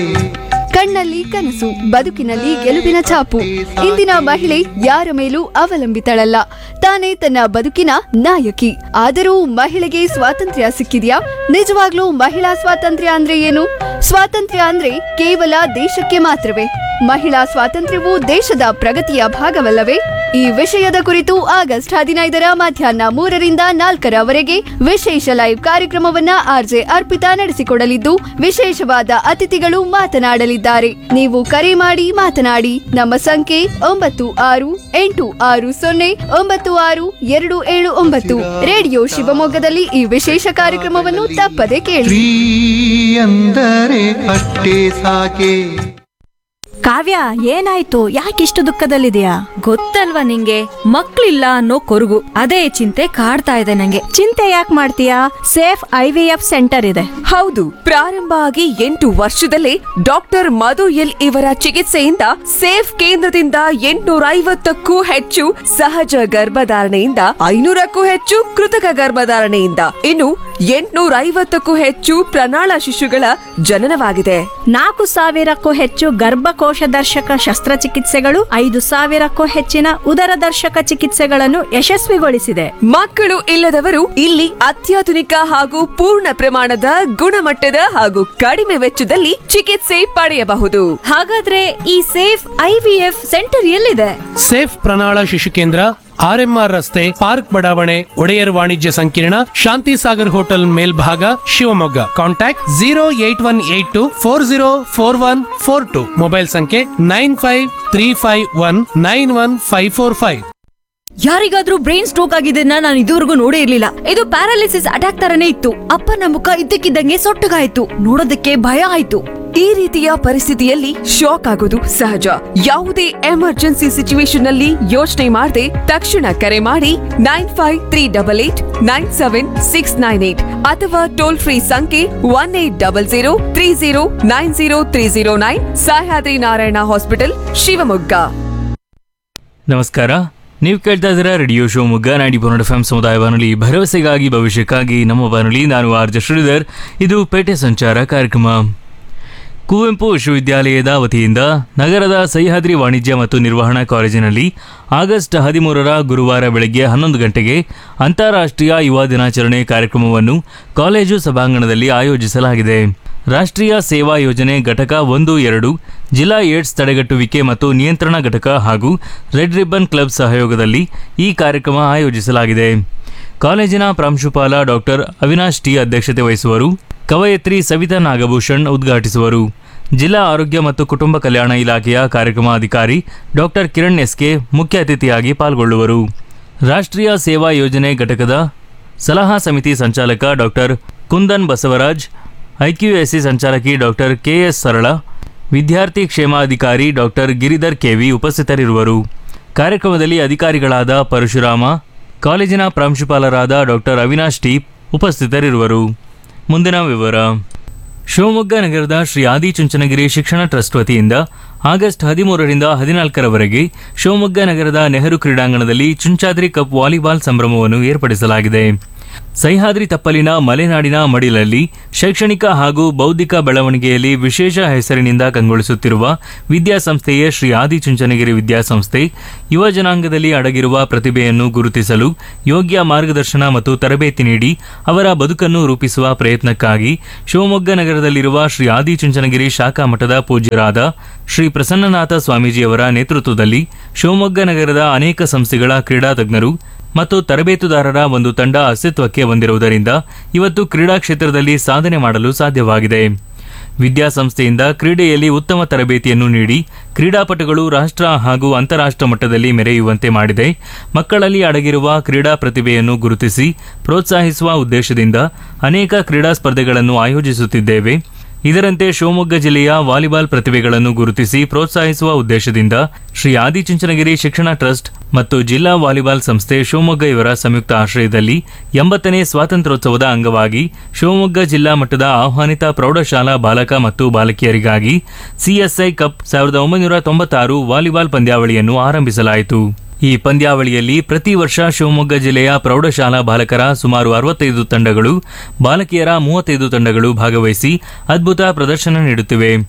ಕಣ್ಣಲ್ಲಿ ಕನಸು ಬದುಕಿನಲ್ಲಿ ಗೆಲುವಿನ ಛಾಪು ಇಂದಿನ ಮಹಿಳೆ ಯಾರ ಮೇಲೂ ಅವಲಂಬಿತಳಲ್ಲ ತಾನೇ ತನ್ನ ಬದುಕಿನ ನಾಯಕಿ ಆದರೂ ಮಹಿಳೆಗೆ ಸ್ವಾತಂತ್ರ್ಯ ಸಿಕ್ಕಿದ್ಯಾ ನಿಜವಾಗ್ಲೂ ಮಹಿಳಾ ಸ್ವಾತಂತ್ರ್ಯ ಅಂದ್ರೆ ಏನು ಸ್ವಾತಂತ್ರ್ಯ ಅಂದ್ರೆ ಕೇವಲ ದೇಶಕ್ಕೆ ಮಾತ್ರವೇ ಮಹಿಳಾ ಸ್ವಾತಂತ್ರ್ಯವು ದೇಶದ ಪ್ರಗತಿಯ ಭಾಗವಲ್ಲವೇ ಈ ವಿಷಯದ ಕುರಿತು ಆಗಸ್ಟ್ ಹದಿನೈದರ ಮಧ್ಯಾಹ್ನ ಮೂರರಿಂದ ನಾಲ್ಕರವರೆಗೆ ವಿಶೇಷ ಲೈವ್ ಕಾರ್ಯಕ್ರಮವನ್ನ ಆರ್ಜೆ ಅರ್ಪಿತಾ ನಡೆಸಿಕೊಡಲಿದ್ದು ವಿಶೇಷವಾದ ಅತಿಥಿಗಳು ಮಾತನಾಡಲಿದ್ದಾರೆ ನೀವು ಕರೆ ಮಾಡಿ ಮಾತನಾಡಿ ನಮ್ಮ ಸಂಖ್ಯೆ ಒಂಬತ್ತು ಆರು ಎಂಟು ಆರು ಸೊನ್ನೆ ಒಂಬತ್ತು ಆರು ಎರಡು ಏಳು ಒಂಬತ್ತು ರೇಡಿಯೋ ಶಿವಮೊಗ್ಗದಲ್ಲಿ ಈ ವಿಶೇಷ ಕಾರ್ಯಕ್ರಮವನ್ನು ತಪ್ಪದೆ ಕೇಳಿ ಸ್ತ್ರೀ ಅಂದರೆ ಅಷ್ಟೇ ಸಾಕೆ ಕಾವ್ಯ ಏನಾಯ್ತು ಯಾಕಿಷ್ಟು ದುಃಖದಲ್ಲಿದೆಯಾ ಗೊತ್ತಲ್ವಾ ನಿಂಗೆ ಮಕ್ಳಿಲ್ಲ ಅನ್ನೋ ಕೊರಗು ಅದೇ ಚಿಂತೆ ಕಾಡ್ತಾ ಇದೆ ನಂಗೆ ಚಿಂತೆ ಯಾಕೆ ಮಾಡ್ತೀಯಾ safe I V F centre ಇದೆ ಹೌದು ಪ್ರಾರಂಭ ಆಗಿ ಎಂಟು ವರ್ಷದಲ್ಲೇ ಡಾಕ್ಟರ್ ಮಧು ಎಲ್ ಇವರ ಚಿಕಿತ್ಸೆಯಿಂದ ಸೇಫ್ ಕೇಂದ್ರದಿಂದ ಎಂಟುನೂರ ಐವತ್ತಕ್ಕೂ ಹೆಚ್ಚು ಸಹಜ ಗರ್ಭಧಾರಣೆಯಿಂದ ಐನೂರಕ್ಕೂ ಹೆಚ್ಚು ಕೃತಕ ಗರ್ಭಧಾರಣೆಯಿಂದ ಇನ್ನು ಎಂಟುನೂರ ಐವತ್ತಕ್ಕೂ ಹೆಚ್ಚು ಪ್ರಣಾಳ ಶಿಶುಗಳ ಜನನವಾಗಿದೆ ನಾಲ್ಕು ಸಾವಿರಕ್ಕೂ ಹೆಚ್ಚು ಗರ್ಭಕೋಶ ದರ್ಶಕ ಶಸ್ತ್ರಚಿಕಿತ್ಸೆಗಳು ಐದು ಸಾವಿರಕ್ಕೂ ಹೆಚ್ಚಿನ ಉದರ ದರ್ಶಕ ಚಿಕಿತ್ಸೆಗಳನ್ನು ಯಶಸ್ವಿಗೊಳಿಸಿದೆ ಮಕ್ಕಳು ಇಲ್ಲದವರು ಇಲ್ಲಿ ಅತ್ಯಾಧುನಿಕ ಹಾಗೂ ಪೂರ್ಣ ಪ್ರಮಾಣದ ಗುಣಮಟ್ಟದ ಹಾಗೂ ಕಡಿಮೆ ವೆಚ್ಚದಲ್ಲಿ ಚಿಕಿತ್ಸೆ ಪಡೆಯಬಹುದು ಹಾಗಾದ್ರೆ ಈ safe I V F centre ಎಲ್ಲಿದೆ ಸೇಫ್ ಪ್ರಣಾಳ ಶಿಶು ಕೇಂದ್ರ ಆರ್ಎಂಆರ್ ರಸ್ತೆ ಪಾರ್ಕ್ ಬಡಾವಣೆ ಒಡೆಯರ್ ವಾಣಿಜ್ಯ ಸಂಕೀರ್ಣ ಶಾಂತಿ ಸಾಗರ್ ಹೋಟೆಲ್ ಮೇಲ್ಭಾಗ Shivamogga contact zero eight one eight two four zero four one four two mobile ಸಂಖ್ಯೆ nine five three five one nine one five four five ಯಾರಿಗಾದ್ರೂ ಬ್ರೈನ್ ಸ್ಟ್ರೋಕ್ ಆಗಿದ್ದನ್ನ ನಾನು ಇದುವರೆಗೂ ನೋಡೇ ಇರ್ಲಿಲ್ಲ ಇದು ಪ್ಯಾರಾಲಿಸಿಸ್ ಅಟ್ಯಾಕ್ ತರನೇ ಇತ್ತು ಅಪ್ಪನ ಮುಖ ಇದ್ದಕ್ಕಿದ್ದಂಗೆ ಸೊಟ್ಟಗಾಯ್ತು ನೋಡೋದಕ್ಕೆ ಭಯ ಆಯ್ತು ಈ ರೀತಿಯ ಪರಿಸ್ಥಿತಿಯಲ್ಲಿ ಶಾಕ್ ಆಗೋದು ಸಹಜ ಯಾವುದೇ ಎಮರ್ಜೆನ್ಸಿ ಸಿಚುವೇಶನ್ ನಲ್ಲಿ ಯೋಚನೆ ಮಾಡದೆ ತಕ್ಷಣ ಕರೆ ಮಾಡಿ nine five three double eight nine seven six nine eight ಅಥವಾ ಟೋಲ್ ಫ್ರೀ ಸಂಖ್ಯೆ one eight double zero three zero nine zero three zero nine Sahyadri Narayana hospital Shivamogga ನಮಸ್ಕಾರ ನೀವು ಕೇಳ್ತಾ ಇದ್ದೀರಾ ರೇಡಿಯೋ ಶಿವಮೊಗ್ಗ ನಾಡಿ ಪೊನ್ನಡ ಎಫ್ ಸಮುದಾಯ ಬಾನುಲಿ ಭರವಸೆಗಾಗಿ ಭವಿಷ್ಯಕ್ಕಾಗಿ ನಮ್ಮ ಬಾನುಲಿ ನಾನು ಆರ್ ಜೆ ಶ್ರೀಧರ್ ಇದು ಪೇಟೆ ಸಂಚಾರ ಕಾರ್ಯಕ್ರಮ ಕುವೆಂಪು ವಿಶ್ವವಿದ್ಯಾಲಯದ ವತಿಯಿಂದ ನಗರದ ಸಹ್ಯಾದ್ರಿ ವಾಣಿಜ್ಯ ಮತ್ತು ನಿರ್ವಹಣಾ ಕಾಲೇಜಿನಲ್ಲಿ ಆಗಸ್ಟ್ ಹದಿಮೂರರ ಗುರುವಾರ ಬೆಳಗ್ಗೆ ಹನ್ನೊಂದು ಗಂಟೆಗೆ ಅಂತಾರಾಷ್ಟ್ರೀಯ ಯುವ ದಿನಾಚರಣೆ ಕಾರ್ಯಕ್ರಮವನ್ನು ಕಾಲೇಜು ಸಭಾಂಗಣದಲ್ಲಿ ಆಯೋಜಿಸಲಾಗಿದೆ ರಾಷ್ಟ್ರೀಯ ಸೇವಾ ಯೋಜನೆ ಘಟಕ ಒಂದು ಎರಡು ಜಿಲ್ಲಾ ಏಡ್ಸ್ ತಡೆಗಟ್ಟುವಿಕೆ ಮತ್ತು ನಿಯಂತ್ರಣ ಘಟಕ ಹಾಗೂ ರೆಡ್ ರಿಬ್ಬನ್ ಕ್ಲಬ್ ಸಹಯೋಗದಲ್ಲಿ ಈ ಕಾರ್ಯಕ್ರಮ ಆಯೋಜಿಸಲಾಗಿದೆ ಕಾಲೇಜಿನ ಪ್ರಾಂಶುಪಾಲ ಡಾಕ್ಟರ್ ಅವಿನಾಶ್ ಟಿ ಅಧ್ಯಕ್ಷತೆ ವಹಿಸುವರು ಕವಯತ್ರಿ ಸವಿತಾ ನಾಗಭೂಷಣ್ ಉದ್ಘಾಟಿಸುವರು ಜಿಲ್ಲಾ ಆರೋಗ್ಯ ಮತ್ತು ಕುಟುಂಬ ಕಲ್ಯಾಣ ಇಲಾಖೆಯ ಕಾರ್ಯಕ್ರಮ ಅಧಿಕಾರಿ ಡಾಕ್ಟರ್ ಕಿರಣ್ ಎಸ್ಕೆ ಮುಖ್ಯ ಅತಿಥಿಯಾಗಿ ಪಾಲ್ಗೊಳ್ಳುವರು ರಾಷ್ಟ್ರೀಯ ಸೇವಾ ಯೋಜನೆ ಘಟಕದ ಸಲಹಾ ಸಮಿತಿ ಸಂಚಾಲಕ ಡಾಕ್ಟರ್ ಕುಂದನ್ ಬಸವರಾಜ್ ಐಕ್ಯುಎಸ್ಸಿ ಸಂಚಾಲಕಿ ಡಾಕ್ಟರ್ ಕೆಎಸ್ ಸರಳ ವಿದ್ಯಾರ್ಥಿ ಕ್ಷೇಮಾಧಿಕಾರಿ ಡಾಕ್ಟರ್ ಗಿರಿಧರ್ ಕೆವಿ ಉಪಸ್ಥಿತರಿರುವರು ಕಾರ್ಯಕ್ರಮದಲ್ಲಿ ಅಧಿಕಾರಿಗಳಾದ ಪರಶುರಾಮ ಕಾಲೇಜಿನ ಪ್ರಾಂಶುಪಾಲರಾದ ಡಾಕ್ಟರ್ ಅವಿನಾಶ್ ಟಿ ಉಪಸ್ಥಿತರಿರುವರು ಮುಂದಿನ ವಿವರ ಶಿವಮೊಗ್ಗ ನಗರದ ಶ್ರೀ ಆದಿಚುಂಚನಗಿರಿ ಶಿಕ್ಷಣ ಟ್ರಸ್ಟ್ ವತಿಯಿಂದ ಆಗಸ್ಟ್ ಹದಿಮೂರರಿಂದ ಹದಿನಾಲ್ಕರವರೆಗೆ ಶಿವಮೊಗ್ಗ ನಗರದ ನೆಹರು ಕ್ರೀಡಾಂಗಣದಲ್ಲಿ ಚುಂಚಾದ್ರಿ ಕಪ್ ವಾಲಿಬಾಲ್ ಸಂಭ್ರಮವನ್ನು ಏರ್ಪಡಿಸಲಾಗಿದೆ ಸಹ್ಯಾದ್ರಿ ತಪ್ಪಲಿನ ಮಲೆನಾಡಿನ ಮಡಿಲಲ್ಲಿ ಶೈಕ್ಷಣಿಕ ಹಾಗೂ ಬೌದ್ಧಿಕ ಬೆಳವಣಿಗೆಯಲ್ಲಿ ವಿಶೇಷ ಹೆಸರಿನಿಂದ ಕಂಗೊಳಿಸುತ್ತಿರುವ ವಿದ್ಯಾಸಂಸ್ಥೆಯೇ ಶ್ರೀ ಆದಿಚುಂಚನಗಿರಿ ವಿದ್ಯಾಸಂಸ್ಥೆ ಯುವ ಜನಾಂಗದಲ್ಲಿ ಅಡಗಿರುವ ಪ್ರತಿಭೆಯನ್ನು ಗುರುತಿಸಲು ಯೋಗ್ಯ ಮಾರ್ಗದರ್ಶನ ಮತ್ತು ತರಬೇತಿ ನೀಡಿ ಅವರ ಬದುಕನ್ನು ರೂಪಿಸುವ ಪ್ರಯತ್ನಕ್ಕಾಗಿ ಶಿವಮೊಗ್ಗ ನಗರದಲ್ಲಿರುವ ಶ್ರೀ ಆದಿಚುಂಚನಗಿರಿ ಶಾಖಾ ಮಠದ ಪೂಜ್ಯರಾದ ಶ್ರೀ ಪ್ರಸನ್ನನಾಥ ಸ್ವಾಮೀಜಿಯವರ ನೇತೃತ್ವದಲ್ಲಿ ಶಿವಮೊಗ್ಗ ನಗರದ ಅನೇಕ ಸಂಸ್ಥೆಗಳ ಕ್ರೀಡಾ ತಜ್ಞರು ಮತ್ತು ತರಬೇತುದಾರರ ಒಂದು ತಂಡ ಅಸ್ತಿತ್ವಕ್ಕೆ ಬಂದಿರುವುದರಿಂದ ಇವತ್ತು ಕ್ರೀಡಾ ಕ್ಷೇತ್ರದಲ್ಲಿ ಸಾಧನೆ ಮಾಡಲು ಸಾಧ್ಯವಾಗಿದೆ ವಿದ್ಯಾಸಂಸ್ಥೆಯಿಂದ ಕ್ರೀಡೆಯಲ್ಲಿ ಉತ್ತಮ ತರಬೇತಿಯನ್ನು ನೀಡಿ ಕ್ರೀಡಾಪಟುಗಳು ರಾಷ್ಟ್ರ ಹಾಗೂ ಅಂತಾರಾಷ್ಟ್ರ ಮಟ್ಟದಲ್ಲಿ ಮೆರೆಯುವಂತೆ ಮಾಡಿದೆ ಮಕ್ಕಳಲ್ಲಿ ಅಡಗಿರುವ ಕ್ರೀಡಾ ಪ್ರತಿಭೆಯನ್ನು ಗುರುತಿಸಿ ಪ್ರೋತ್ಸಾಹಿಸುವ ಉದ್ದೇಶದಿಂದ ಅನೇಕ ಕ್ರೀಡಾ ಸ್ಪರ್ಧೆಗಳನ್ನು ಆಯೋಜಿಸುತ್ತಿದ್ದೇವೆ ಇದರಂತೆ ಶಿವಮೊಗ್ಗ ಜಿಲ್ಲೆಯ ವಾಲಿಬಾಲ್ ಪ್ರತಿಭೆಗಳನ್ನು ಗುರುತಿಸಿ ಪ್ರೋತ್ಸಾಹಿಸುವ ಉದ್ದೇಶದಿಂದ ಶ್ರೀ ಆದಿಚುಂಚನಗಿರಿ ಶಿಕ್ಷಣ ಟ್ರಸ್ಟ್ ಮತ್ತು ಜಿಲ್ಲಾ ವಾಲಿಬಾಲ್ ಸಂಸ್ಥೆ ಶಿವಮೊಗ್ಗ ಇವರ ಸಂಯುಕ್ತ ಆಶ್ರಯದಲ್ಲಿ ಎಂಬತ್ತನೇ ಸ್ವಾತಂತ್ರ್ಯೋತ್ಸವದ ಅಂಗವಾಗಿ ಶಿವಮೊಗ್ಗ ಜಿಲ್ಲಾ ಮಟ್ಟದ ಆಹ್ವಾನಿತ ಪ್ರೌಢಶಾಲಾ ಬಾಲಕ ಮತ್ತು ಬಾಲಕಿಯರಿಗಾಗಿ ಸಿಎಸ್ಐ ಕಪ್ ಸಾವಿರದ ಒಂಬೈನೂರ ತೊಂಬತ್ತಾರು ವಾಲಿಬಾಲ್ ಪಂದ್ಯಾವಳಿಯನ್ನು ಆರಂಭಿಸಲಾಯಿತು ಈ ಪಂದ್ಯಾವಳಿಯಲ್ಲಿ ಪ್ರತಿ ವರ್ಷ ಶಿವಮೊಗ್ಗ ಜಿಲ್ಲೆಯ ಪ್ರೌಢಶಾಲಾ ಬಾಲಕರ ಸುಮಾರು ಅರವತ್ತೈದು ತಂಡಗಳು ಬಾಲಕಿಯರ ಮೂವತ್ತೈದು ತಂಡಗಳು ಭಾಗವಹಿಸಿ ಅದ್ಭುತ ಪ್ರದರ್ಶನ ನೀಡುತ್ತಿವೆ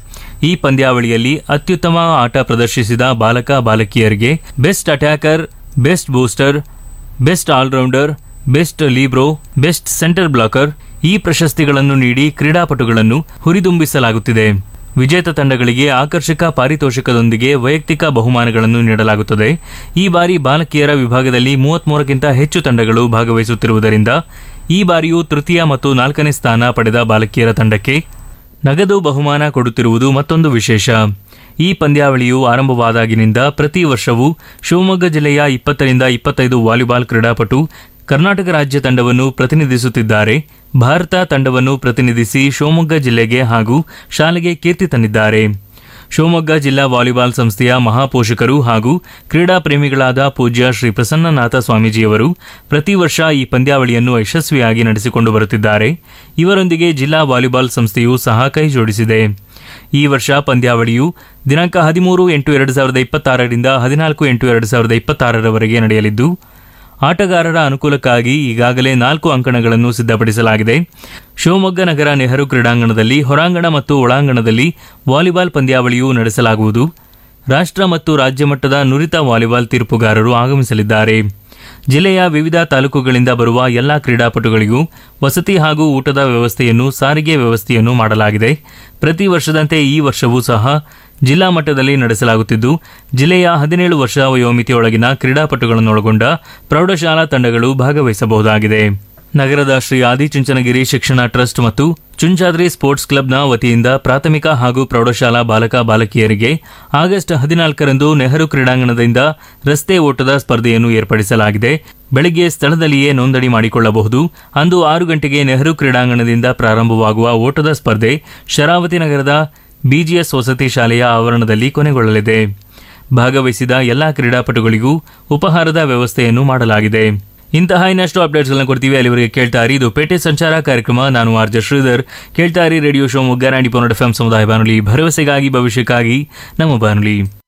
ಈ ಪಂದ್ಯಾವಳಿಯಲ್ಲಿ ಅತ್ಯುತ್ತಮ ಆಟ ಪ್ರದರ್ಶಿಸಿದ ಬಾಲಕ ಬಾಲಕಿಯರಿಗೆ best attacker best booster best allrounder best libero best centre blocker ಈ ಪ್ರಶಸ್ತಿಗಳನ್ನು ನೀಡಿ ಕ್ರೀಡಾಪಟುಗಳನ್ನು ಹುರಿದುಂಬಿಸಲಾಗುತ್ತಿದೆ ವಿಜೇತ ತಂಡಗಳಿಗೆ ಆಕರ್ಷಕ ಪಾರಿತೋಷಕದೊಂದಿಗೆ ವೈಯಕ್ತಿಕ ಬಹುಮಾನಗಳನ್ನು ನೀಡಲಾಗುತ್ತದೆ ಈ ಬಾರಿ ಬಾಲಕಿಯರ ವಿಭಾಗದಲ್ಲಿ ಮೂವತ್ಮೂರಕ್ಕಿಂತ ಹೆಚ್ಚು ತಂಡಗಳು ಭಾಗವಹಿಸುತ್ತಿರುವುದರಿಂದ ಈ ಬಾರಿಯೂ ತೃತೀಯ ಮತ್ತು ನಾಲ್ಕನೇ ಸ್ಥಾನ ಪಡೆದ ಬಾಲಕಿಯರ ತಂಡಕ್ಕೆ ನಗದು ಬಹುಮಾನ ಕೊಡುತ್ತಿರುವುದು ಮತ್ತೊಂದು ವಿಶೇಷ ಈ ಪಂದ್ಯಾವಳಿಯು ಆರಂಭವಾದಾಗಿನಿಂದ ಪ್ರತಿ ವರ್ಷವೂ ಶಿವಮೊಗ್ಗ ಜಿಲ್ಲೆಯ ಇಪ್ಪತ್ತರಿಂದ ಇಪ್ಪತ್ತೈದು ವಾಲಿಬಾಲ್ ಕ್ರೀಡಾಪಟು ಕರ್ನಾಟಕ ರಾಜ್ಯ ತಂಡವನ್ನು ಪ್ರತಿನಿಧಿಸುತ್ತಿದ್ದಾರೆ ಭಾರತ ತಂಡವನ್ನು ಪ್ರತಿನಿಧಿಸಿ ಶಿವಮೊಗ್ಗ ಜಿಲ್ಲೆಗೆ ಹಾಗೂ ಶಾಲೆಗೆ ಕೀರ್ತಿ ತಂದಿದ್ದಾರೆ ಶಿವಮೊಗ್ಗ ಜಿಲ್ಲಾ ವಾಲಿಬಾಲ್ ಸಂಸ್ಥೆಯ ಮಹಾಪೋಷಕರು ಹಾಗೂ ಕ್ರೀಡಾ ಪ್ರೇಮಿಗಳಾದ ಪೂಜ್ಯ ಶ್ರೀ ಪ್ರಸನ್ನನಾಥ ಸ್ವಾಮೀಜಿಯವರು ಪ್ರತಿ ವರ್ಷ ಈ ಪಂದ್ಯಾವಳಿಯನ್ನು ಯಶಸ್ವಿಯಾಗಿ ನಡೆಸಿಕೊಂಡು ಬರುತ್ತಿದ್ದಾರೆ ಇವರೊಂದಿಗೆ ಜಿಲ್ಲಾ ವಾಲಿಬಾಲ್ ಸಂಸ್ಥೆಯು ಸಹ ಕೈ ಜೋಡಿಸಿದೆ ಈ ವರ್ಷ ಪಂದ್ಯಾವಳಿಯು ದಿನಾಂಕ ಹದಿಮೂರು ಎಂಟು ಎರಡು ಸಾವಿರದ ಇಪ್ಪತ್ತಾರರಿಂದ ಹದಿನಾಲ್ಕು ಎಂಟು ಎರಡು ಸಾವಿರದ ಇಪ್ಪತ್ತಾರರವರೆಗೆ ನಡೆಯಲಿದ್ದು ಆಟಗಾರರ ಅನುಕೂಲಕ್ಕಾಗಿ ಈಗಾಗಲೇ ನಾಲ್ಕು ಅಂಕಣಗಳನ್ನು ಸಿದ್ಧಪಡಿಸಲಾಗಿದೆ ಶಿವಮೊಗ್ಗ ನಗರ ನೆಹರು ಕ್ರೀಡಾಂಗಣದಲ್ಲಿ ಹೊರಾಂಗಣ ಮತ್ತು ಒಳಾಂಗಣದಲ್ಲಿ ವಾಲಿಬಾಲ್ ಪಂದ್ಯಾವಳಿಯು ನಡೆಸಲಾಗುವುದು ರಾಷ್ಟ್ರ ಮತ್ತು ರಾಜ್ಯ ಮಟ್ಟದ ನುರಿತ ವಾಲಿಬಾಲ್ ತೀರ್ಪುಗಾರರು ಆಗಮಿಸಲಿದ್ದಾರೆ ಜಿಲ್ಲೆಯ ವಿವಿಧ ತಾಲೂಕುಗಳಿಂದ ಬರುವ ಎಲ್ಲಾ ಕ್ರೀಡಾಪಟುಗಳಿಗೂ ವಸತಿ ಹಾಗೂ ಊಟದ ವ್ಯವಸ್ಥೆಯನ್ನು ಸಾರಿಗೆ ವ್ಯವಸ್ಥೆಯನ್ನು ಮಾಡಲಾಗಿದೆ ಪ್ರತಿ ವರ್ಷದಂತೆ ಈ ವರ್ಷವೂ ಸಹ ಜಿಲ್ಲಾ ಮಟ್ಟದಲ್ಲಿ ನಡೆಸಲಾಗುತ್ತಿದ್ದು ಜಿಲ್ಲೆಯ ಹದಿನೇಳು ವರ್ಷ ವಯೋಮಿತಿಯೊಳಗಿನ ಕ್ರೀಡಾಪಟುಗಳನ್ನೊಳಗೊಂಡ ಪ್ರೌಢಶಾಲಾ ತಂಡಗಳು ಭಾಗವಹಿಸಬಹುದಾಗಿದೆ ನಗರದ ಶ್ರೀ ಆದಿಚುಂಚನಗಿರಿ ಶಿಕ್ಷಣ ಟ್ರಸ್ಟ್ ಮತ್ತು ಚುಂಚಾದ್ರಿ ಸ್ಪೋರ್ಟ್ಸ್ ಕ್ಲಬ್ನ ವತಿಯಿಂದ ಪ್ರಾಥಮಿಕ ಹಾಗೂ ಪ್ರೌಢಶಾಲಾ ಬಾಲಕ ಬಾಲಕಿಯರಿಗೆ ಆಗಸ್ಟ್ ಹದಿನಾಲ್ಕರಂದು ನೆಹರು ಕ್ರೀಡಾಂಗಣದಿಂದ ರಸ್ತೆ ಓಟದ ಸ್ಪರ್ಧೆಯನ್ನು ಏರ್ಪಡಿಸಲಾಗಿದೆ ಬೆಳಗ್ಗೆ ಸ್ಥಳದಲ್ಲಿಯೇ ನೋಂದಣಿ ಮಾಡಿಕೊಳ್ಳಬಹುದು ಅಂದು ಆರು ಗಂಟೆಗೆ ನೆಹರು ಕ್ರೀಡಾಂಗಣದಿಂದ ಪ್ರಾರಂಭವಾಗುವ ಓಟದ ಸ್ಪರ್ಧೆ ಶರಾವತಿ ನಗರದ ಬಿಜಿಎಸ್ ವಸತಿ ಶಾಲೆಯ ಆವರಣದಲ್ಲಿ ಕೊನೆಗೊಳ್ಳಲಿದೆ ಭಾಗವಹಿಸಿದ ಎಲ್ಲಾ ಕ್ರೀಡಾಪಟುಗಳಿಗೂ ಉಪಹಾರದ ವ್ಯವಸ್ಥೆಯನ್ನು ಮಾಡಲಾಗಿದೆ ಇಂತಹ ಇನ್ನಷ್ಟು ಅಪ್ಡೇಟ್ಸ್ಗಳನ್ನ ಕೊಡ್ತೀವಿ ಅಲ್ಲಿವರೆಗೆ ಕೇಳ್ತಾ ಇರಿ ಇದು ಪೇಟೆ ಸಂಚಾರ ಕಾರ್ಯಕ್ರಮ ನಾನು ಆರ್ಜ ಶ್ರೀಧರ್ ಕೇಳ್ತಾ ಇರಿ ರೇಡಿಯೋ ಶೋ ಮುಗ್ಗ ನಾಡಿ ಪೊನ್ನಡ ಎಫ್ ಸಮುದಾಯ ಬಾನುಲಿ ಭರವಸೆಗಾಗಿ ಭವಿಷ್ಯಕ್ಕಾಗಿ ನಮ್ಮ ಬಾನುಲಿ